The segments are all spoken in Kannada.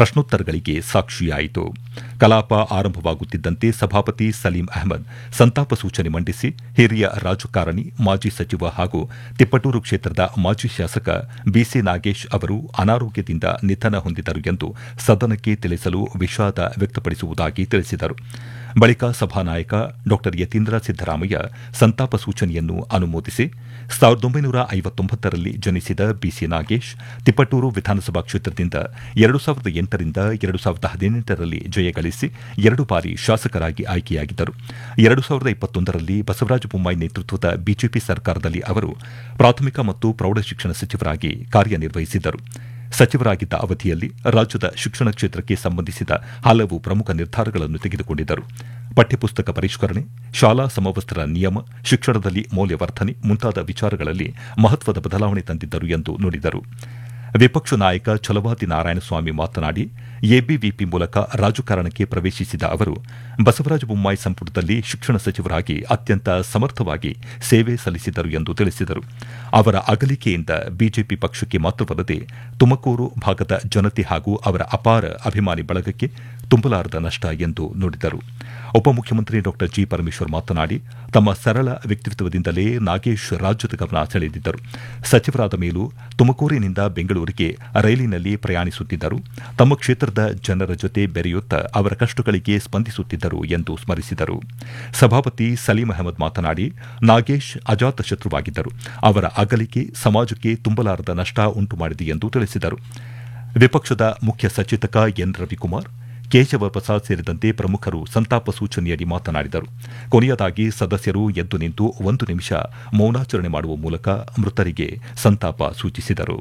ಪ್ರಶ್ನೋತ್ತರಗಳಿಗೆ ಸಾಕ್ಷಿಯಾಯಿತು ಕಲಾಪ ಆರಂಭವಾಗುತ್ತಿದ್ದಂತೆ ಸಭಾಪತಿ ಸಲೀಂ ಅಹಮದ್ ಸಂತಾಪ ಸೂಚನೆ ಮಂಡಿಸಿ ಹಿರಿಯ ರಾಜಕಾರಣಿ ಮಾಜಿ ಸಚಿವ ಹಾಗೂ ತಿಪ್ಪಟೂರು ಕ್ಷೇತ್ರದ ಮಾಜಿ ಶಾಸಕ ಬಿಸಿ ನಾಗೇಶ್ ಅವರು ಅನಾರೋಗ್ಯದಿಂದ ನಿಧನ ಹೊಂದಿದರು ಎಂದು ಸದನಕ್ಕೆ ತಿಳಿಸಲು ವಿಷಾದ ವ್ಯಕ್ತಪಡಿಸುವುದಾಗಿ ತಿಳಿಸಿದರು ಬಳಿಕ ಸಭಾನಾಯಕ ಡಾ ಯತೀಂದ್ರ ಸಿದ್ದರಾಮಯ್ಯ ಸಂತಾಪ ಸೂಚನೆಯನ್ನು ಅನುಮೋದಿಸಿ ಸಾವಿರದ ಒಂಬೈನೂರ ಐವತ್ತೊಂಬತ್ತರಲ್ಲಿ ಜನಿಸಿದ ಬಿಸಿ ನಾಗೇಶ್ ತಿಪ್ಪಟೂರು ವಿಧಾನಸಭಾ ಕ್ಷೇತ್ರದಿಂದ ಎರಡು ಸಾವಿರದ ಎಂಟರಿಂದ ಎರಡು ಸಾವಿರದ ಹದಿನೆಂಟರಲ್ಲಿ ಜಯಗಳಿಸಿ ಎರಡು ಬಾರಿ ಶಾಸಕರಾಗಿ ಆಯ್ಕೆಯಾಗಿದ್ದರು ಎರಡು ಸಾವಿರದ ಇಪ್ಪತ್ತೊಂದರಲ್ಲಿ ಬಸವರಾಜ ಬೊಮ್ಮಾಯಿ ನೇತೃತ್ವದ ಬಿಜೆಪಿ ಸರ್ಕಾರದಲ್ಲಿ ಅವರು ಪ್ರಾಥಮಿಕ ಮತ್ತು ಪ್ರೌಢಶಿಕ್ಷಣ ಸಚಿವರಾಗಿ ಕಾರ್ಯನಿರ್ವಹಿಸಿದ್ದರು ಸಚಿವರಾಗಿದ್ದ ಅವಧಿಯಲ್ಲಿ ರಾಜ್ಯದ ಶಿಕ್ಷಣ ಕ್ಷೇತ್ರಕ್ಕೆ ಸಂಬಂಧಿಸಿದ ಹಲವು ಪ್ರಮುಖ ನಿರ್ಧಾರಗಳನ್ನು ತೆಗೆದುಕೊಂಡಿದ್ದರು ಪಠ್ಯಪುಸ್ತಕ ಪರಿಷ್ಕರಣೆ ಶಾಲಾ ಸಮವಸ್ತ್ರ ನಿಯಮ ಶಿಕ್ಷಣದಲ್ಲಿ ಮೌಲ್ಯವರ್ಧನೆ ಮುಂತಾದ ವಿಚಾರಗಳಲ್ಲಿ ಮಹತ್ವದ ಬದಲಾವಣೆ ತಂದಿದ್ದರು ಎಂದು ನುಡಿದರು ವಿಪಕ್ಷ ನಾಯಕ ಛಲವಾದಿ ನಾರಾಯಣಸ್ವಾಮಿ ಮಾತನಾಡಿ ಎಬಿವಿಪಿ ಮೂಲಕ ರಾಜಕಾರಣಕ್ಕೆ ಪ್ರವೇಶಿಸಿದ ಅವರು ಬಸವರಾಜ ಬೊಮ್ಮಾಯಿ ಸಂಪುಟದಲ್ಲಿ ಶಿಕ್ಷಣ ಸಚಿವರಾಗಿ ಅತ್ಯಂತ ಸಮರ್ಥವಾಗಿ ಸೇವೆ ಸಲ್ಲಿಸಿದರು ಎಂದು ತಿಳಿಸಿದರು ಅವರ ಅಗಲಿಕೆಯಿಂದ ಬಿಜೆಪಿ ಪಕ್ಷಕ್ಕೆ ಮಾತ್ರವಲ್ಲದೆ ತುಮಕೂರು ಭಾಗದ ಜನತೆ ಹಾಗೂ ಅವರ ಅಪಾರ ಅಭಿಮಾನಿ ಬಳಗಕ್ಕೆ ತುಂಬಲಾರದ ನಷ್ಟ ಎಂದು ನುಡಿದರು ಉಪಮುಖ್ಯಮಂತ್ರಿ ಡಾ ಜಿ ಪರಮೇಶ್ವರ್ ಮಾತನಾಡಿ ತಮ್ಮ ಸರಳ ವ್ಯಕ್ತಿತ್ವದಿಂದಲೇ ನಾಗೇಶ್ ರಾಜ್ಯದ ಗಮನ ಸೆಳೆದಿದ್ದರು ಸಚಿವರಾದ ಮೇಲೂ ತುಮಕೂರಿನಿಂದ ಬೆಂಗಳೂರಿಗೆ ರೈಲಿನಲ್ಲಿ ಪ್ರಯಾಣಿಸುತ್ತಿದ್ದರು ತಮ್ಮ ಕ್ಷೇತ್ರದ ಜನರ ಜೊತೆ ಬೆರೆಯುತ್ತಾ ಅವರ ಕಷ್ಟಗಳಿಗೆ ಸ್ಪಂದಿಸುತ್ತಿದ್ದರು ಎಂದು ಸ್ಮರಿಸಿದರು ಸಭಾಪತಿ ಸಲೀಂ ಅಹಮದ್ ಮಾತನಾಡಿ ನಾಗೇಶ್ ಅಜಾತ ಶತ್ರುವಾಗಿದ್ದರು ಅವರ ಅಗಲಿಕೆ ಸಮಾಜಕ್ಕೆ ತುಂಬಲಾರದ ನಷ್ಟ ಉಂಟು ಮಾಡಿದೆ ಎಂದು ತಿಳಿಸಿದರು ವಿಪಕ್ಷದ ಮುಖ್ಯ ಸಚೇತಕ ಎನ್ ರವಿಕುಮಾರ್ ಕೇಶವ ಪ್ರಸಾದ್ ಸೇರಿದಂತೆ ಪ್ರಮುಖರು ಸಂತಾಪ ಸೂಚನೆಯಡಿ ಮಾತನಾಡಿದರು ಕೊನೆಯದಾಗಿ ಸದಸ್ಯರು ಎದ್ದು ನಿಂತು ಒಂದು ನಿಮಿಷ ಮೌನಾಚರಣೆ ಮಾಡುವ ಮೂಲಕ ಮೃತರಿಗೆ ಸಂತಾಪ ಸೂಚಿಸಿದರು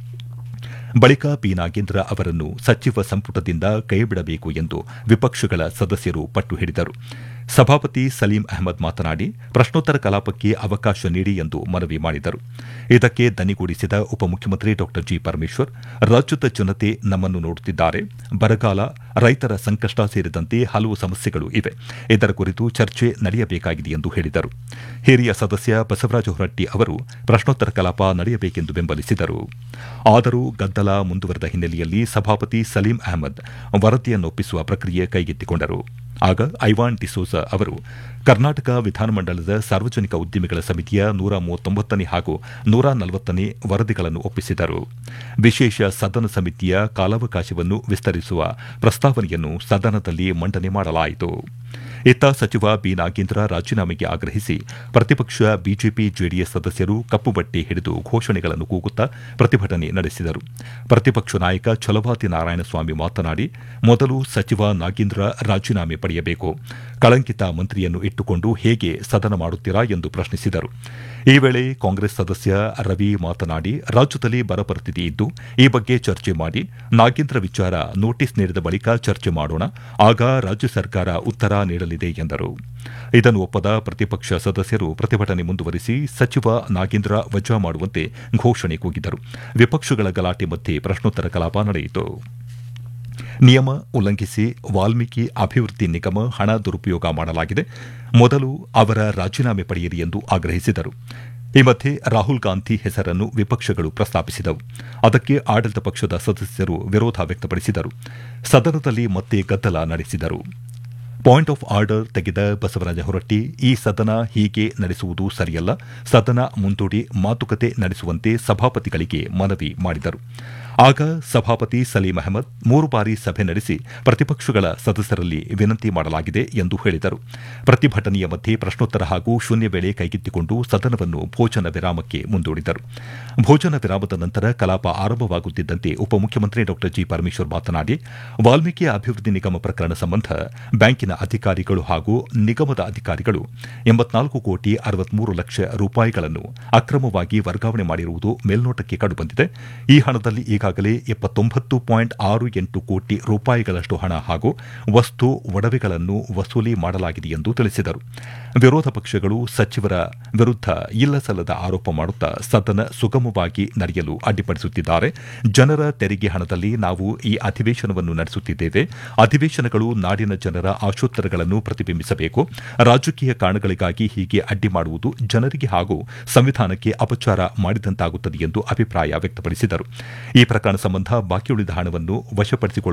ಬಳಿಕ ಪಿ ನಾಗೇಂದ್ರ ಅವರನ್ನು ಸಚಿವ ಸಂಪುಟದಿಂದ ಕೈಬಿಡಬೇಕು ಎಂದು ವಿಪಕ್ಷಗಳ ಸದಸ್ಯರು ಪಟ್ಟು ಹಿಡಿದರು ಸಭಾಪತಿ ಸಲೀಂ ಅಹಮದ್ ಮಾತನಾಡಿ ಪ್ರಶ್ನೋತ್ತರ ಕಲಾಪಕ್ಕೆ ಅವಕಾಶ ನೀಡಿ ಎಂದು ಮನವಿ ಮಾಡಿದರು ಇದಕ್ಕೆ ದನಿಗೂಡಿಸಿದ ಉಪಮುಖ್ಯಮಂತ್ರಿ ಡಾ ಜಿ ಪರಮೇಶ್ವರ್ ರಾಜ್ಯದ ಜನತೆ ನಮ್ಮನ್ನು ನೋಡುತ್ತಿದ್ದಾರೆ ಬರಗಾಲ ರೈತರ ಸಂಕಷ್ಟ ಸೇರಿದಂತೆ ಹಲವು ಸಮಸ್ಯೆಗಳು ಇವೆ ಇದರ ಕುರಿತು ಚರ್ಚೆ ನಡೆಯಬೇಕಾಗಿದೆ ಎಂದು ಹೇಳಿದರು ಹಿರಿಯ ಸದಸ್ಯ ಬಸವರಾಜ ಹೊರಟ್ಟಿ ಅವರು ಪ್ರಶ್ನೋತ್ತರ ಕಲಾಪ ನಡೆಯಬೇಕೆಂದು ಬೆಂಬಲಿಸಿದರು ಆದರೂ ಗದ್ದಲ ಮುಂದುವರೆದ ಹಿನ್ನೆಲೆಯಲ್ಲಿ ಸಭಾಪತಿ ಸಲೀಂ ಅಹಮದ್ ವರದಿಯನ್ನೊಪ್ಪಿಸುವ ಪ್ರಕ್ರಿಯೆ ಕೈಗೆತ್ತಿಕೊಂಡರು ಆಗ ಐವಾನ್ ಡಿಸೋಜ ಅವರು ಕರ್ನಾಟಕ ವಿಧಾನಮಂಡಲದ ಸಾರ್ವಜನಿಕ ಉದ್ದಿಮೆಗಳ ಸಮಿತಿಯ ನೂರ ಮೂವತ್ತೊಂಬತ್ತನೇ ಹಾಗೂ ನೂರ ನಲವತ್ತನೇ ವರದಿಗಳನ್ನು ಒಪ್ಪಿಸಿದರು ವಿಶೇಷ ಸದನ ಸಮಿತಿಯ ಕಾಲಾವಕಾಶವನ್ನು ವಿಸ್ತರಿಸುವ ಪ್ರಸ್ತಾವನೆಯನ್ನು ಸದನದಲ್ಲಿ ಮಂಡನೆ ಮಾಡಲಾಯಿತು ಇತ್ತ ಸಚಿವ ಬಿ ನಾಗೇಂದ್ರ ರಾಜೀನಾಮೆಗೆ ಆಗ್ರಹಿಸಿ ಪ್ರತಿಪಕ್ಷ ಬಿಜೆಪಿ ಜೆಡಿಎಸ್ ಸದಸ್ಯರು ಕಪ್ಪು ಬಟ್ಟೆ ಹಿಡಿದು ಘೋಷಣೆಗಳನ್ನು ಕೂಗುತ್ತಾ ಪ್ರತಿಭಟನೆ ನಡೆಸಿದರು ಪ್ರತಿಪಕ್ಷ ನಾಯಕ ಛಲವಾದಿ ನಾರಾಯಣಸ್ವಾಮಿ ಮಾತನಾಡಿ ಮೊದಲು ಸಚಿವ ನಾಗೇಂದ್ರ ರಾಜೀನಾಮೆ ಪಡೆಯಬೇಕು ಕಳಂಕಿತ ಮಂತ್ರಿಯನ್ನು ಇಟ್ಟುಕೊಂಡು ಹೇಗೆ ಸದನ ಮಾಡುತ್ತೀರಾ ಎಂದು ಪ್ರಶ್ನಿಸಿದರು ಈ ವೇಳೆ ಕಾಂಗ್ರೆಸ್ ಸದಸ್ಯ ರವಿ ಮಾತನಾಡಿ ರಾಜ್ಯದಲ್ಲಿ ಬರ ಪರಿಸ್ಥಿತಿ ಇದ್ದು ಈ ಬಗ್ಗೆ ಚರ್ಚೆ ಮಾಡಿ ನಾಗೇಂದ್ರ ವಿಚಾರ ನೋಟಿಸ್ ನೀಡಿದ ಬಳಿಕ ಚರ್ಚೆ ಮಾಡೋಣ ಆಗ ರಾಜ್ಯ ಸರ್ಕಾರ ಉತ್ತರ ನೀಡಲಿದೆ ಎಂದರು ಇದನ್ನು ಒಪ್ಪದ ಪ್ರತಿಪಕ್ಷ ಸದಸ್ಯರು ಪ್ರತಿಭಟನೆ ಮುಂದುವರಿಸಿ ಸಚಿವ ನಾಗೇಂದ್ರ ವಜಾ ಮಾಡುವಂತೆ ಘೋಷಣೆ ಕೂಗಿದರು ವಿಪಕ್ಷಗಳ ಗಲಾಟೆ ಮಧ್ಯೆ ಪ್ರಶ್ನೋತ್ತರ ಕಲಾಪ ನಡೆಯಿತು ನಿಯಮ ಉಲ್ಲಂಘಿಸಿ ವಾಲ್ಮೀಕಿ ಅಭಿವೃದ್ಧಿ ನಿಗಮ ಹಣ ದುರುಪಯೋಗ ಮಾಡಲಾಗಿದೆ ಮೊದಲು ಅವರ ರಾಜೀನಾಮೆ ಪಡೆಯಿರಿ ಎಂದು ಆಗ್ರಹಿಸಿದರು ಈ ಮಧ್ಯೆ ರಾಹುಲ್ ಗಾಂಧಿ ಹೆಸರನ್ನು ವಿಪಕ್ಷಗಳು ಪ್ರಸ್ತಾಪಿಸಿದವು ಅದಕ್ಕೆ ಆಡಳಿತ ಪಕ್ಷದ ಸದಸ್ಯರು ವಿರೋಧ ವ್ಯಕ್ತಪಡಿಸಿದರು ಸದನದಲ್ಲಿ ಮತ್ತೆ ಗದ್ದಲ ನಡೆಸಿದರು ಪಾಯಿಂಟ್ ಆಫ್ ಆರ್ಡರ್ ತೆಗೆದ ಬಸವರಾಜ ಹೊರಟ್ಟಿ ಈ ಸದನ ಹೀಗೆ ನಡೆಸುವುದು ಸರಿಯಲ್ಲ ಸದನ ಮುಂದೂಡಿ ಮಾತುಕತೆ ನಡೆಸುವಂತೆ ಸಭಾಪತಿಗಳಿಗೆ ಮನವಿ ಮಾಡಿದರು ಆಗ ಸಭಾಪತಿ ಸಲೀಂ ಅಹಮದ್ ಮೂರು ಬಾರಿ ಸಭೆ ನಡೆಸಿ ಪ್ರತಿಪಕ್ಷಗಳ ಸದಸ್ಯರಲ್ಲಿ ವಿನಂತಿ ಮಾಡಲಾಗಿದೆ ಎಂದು ಹೇಳಿದರು ಪ್ರತಿಭಟನೆಯ ಮಧ್ಯೆ ಪ್ರಶ್ನೋತ್ತರ ಹಾಗೂ ಶೂನ್ಯ ವೇಳೆ ಕೈಗೆತ್ತಿಕೊಂಡು ಸದನವನ್ನು ಭೋಜನ ವಿರಾಮಕ್ಕೆ ಮುಂದೂಡಿದರು ಭೋಜನ ವಿರಾಮದ ನಂತರ ಕಲಾಪ ಆರಂಭವಾಗುತ್ತಿದ್ದಂತೆ ಉಪಮುಖ್ಯಮಂತ್ರಿ ಡಾ ಜಿ ಪರಮೇಶ್ವರ್ ಮಾತನಾಡಿ ವಾಲ್ಮೀಕಿ ಅಭಿವೃದ್ಧಿ ನಿಗಮ ಪ್ರಕರಣ ಸಂಬಂಧ ಬ್ಯಾಂಕಿನ ಅಧಿಕಾರಿಗಳು ಹಾಗೂ ನಿಗಮದ ಅಧಿಕಾರಿಗಳು ಎಂಬತ್ನಾಲ್ಕು ಕೋಟಿ ಅರವತ್ಮೂರು ಲಕ್ಷ ರೂಪಾಯಿಗಳನ್ನು ಅಕ್ರಮವಾಗಿ ವರ್ಗಾವಣೆ ಮಾಡಿರುವುದು ಮೇಲ್ನೋಟಕ್ಕೆ ಕಂಡುಬಂದಿದೆ ಈ ಹಣದಲ್ಲಿ ಈಗಾಗಲೇ ಎಪ್ಪತ್ತೊಂಬತ್ತು ಪಾಯಿಂಟ್ ಆರು ಎಂಟು ಕೋಟಿ ರೂಪಾಯಿಗಳಷ್ಟು ಹಣ ಹಾಗೂ ವಸ್ತು ಒಡವೆಗಳನ್ನು ವಸೂಲಿ ಮಾಡಲಾಗಿದೆ ಎಂದು ತಿಳಿಸಿದರು ವಿರೋಧ ಪಕ್ಷಗಳು ಸಚಿವರ ವಿರುದ್ಧ ಇಲ್ಲಸಲ್ಲದ ಆರೋಪ ಮಾಡುತ್ತಾ ಸದನ ಸುಗಮವಾಗಿ ನಡೆಯಲು ಅಡ್ಡಿಪಡಿಸುತ್ತಿದ್ದಾರೆ ಜನರ ತೆರಿಗೆ ಹಣದಲ್ಲಿ ನಾವು ಈ ಅಧಿವೇಶನವನ್ನು ನಡೆಸುತ್ತಿದ್ದೇವೆ ಅಧಿವೇಶನಗಳು ನಾಡಿನ ಜನರ ಆಶೋತ್ತರಗಳನ್ನು ಪ್ರತಿಬಿಂಬಿಸಬೇಕು ರಾಜಕೀಯ ಕಾರಣಗಳಿಗಾಗಿ ಹೀಗೆ ಅಡ್ಡಿ ಮಾಡುವುದು ಜನರಿಗೆ ಹಾಗೂ ಸಂವಿಧಾನಕ್ಕೆ ಅಪಚಾರ ಮಾಡಿದಂತಾಗುತ್ತದೆ ಎಂದು ಅಭಿಪ್ರಾಯ ವ್ಯಕ್ತಪಡಿಸಿದರು ಈ ಪ್ರಕರಣ ಸಂಬಂಧ ಬಾಕಿ ಉಳಿದ ಹಣವನ್ನು ವಶಪಡಿಸಿಕೊಳ್ಳ